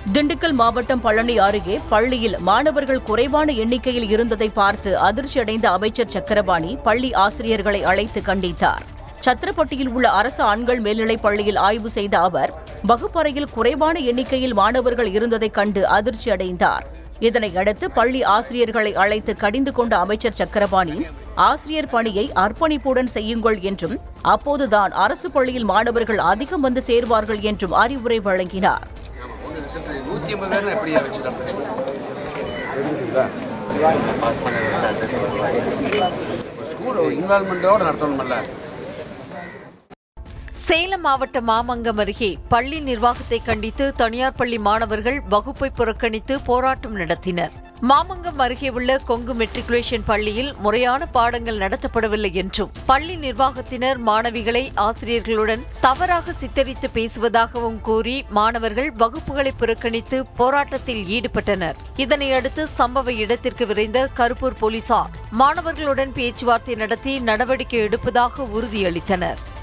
திண்டுக்கல் மாவட்டம் பழனி அருகே பள்ளியில் மாணவர்கள் குறைவான எண்ணிக்கையில் இருந்ததை பார்த்து அதிர்ச்சியடைந்த அமைச்சர் சக்கரபாணி பள்ளி ஆசிரியர்களை அழைத்து கண்டித்தார் சத்திரப்பட்டியில் உள்ள அரசு ஆண்கள் மேல்நிலைப் பள்ளியில் ஆய்வு செய்த அவர் வகுப்பறையில் குறைவான எண்ணிக்கையில் மாணவர்கள் இருந்ததைக் கண்டு அதிர்ச்சியடைந்தார் இதனையடுத்து பள்ளி ஆசிரியர்களை அழைத்து கடிந்து கொண்ட அமைச்சர் சக்கரபாணி ஆசிரியர் பணியை அர்ப்பணிப்புடன் செய்யுங்கள் என்றும் அப்போதுதான் அரசு பள்ளியில் மாணவர்கள் அதிகம் வந்து சேர்வார்கள் என்றும் அறிவுரை வழங்கினார் ஒன்று ரிசல்ட் நூற்றி ஐம்பது பேர் எப்படி வச்சு நடத்துறீங்க ஒரு ஸ்கூல் இன்வால்மெண்ட்டோட நடத்தணும்ல சேலம் மாவட்ட மாமங்கம் அருகே பள்ளி நிர்வாகத்தை கண்டித்து தனியார் பள்ளி மாணவர்கள் வகுப்பை புறக்கணித்து போராட்டம் நடத்தினர் மாமங்கம் அருகே உள்ள கொங்கு மெட்ரிகுலேஷன் பள்ளியில் முறையான பாடங்கள் நடத்தப்படவில்லை என்றும் பள்ளி நிர்வாகத்தினர் மாணவிகளை ஆசிரியர்களுடன் தவறாக சித்தரித்து பேசுவதாகவும் கூறி மாணவர்கள் வகுப்புகளை புறக்கணித்து போராட்டத்தில் ஈடுபட்டனர் இதனையடுத்து சம்பவ இடத்திற்கு விரைந்த கருப்பூர் போலீசார் மாணவர்களுடன் பேச்சுவார்த்தை நடத்தி நடவடிக்கை எடுப்பதாக உறுதியளித்தனர்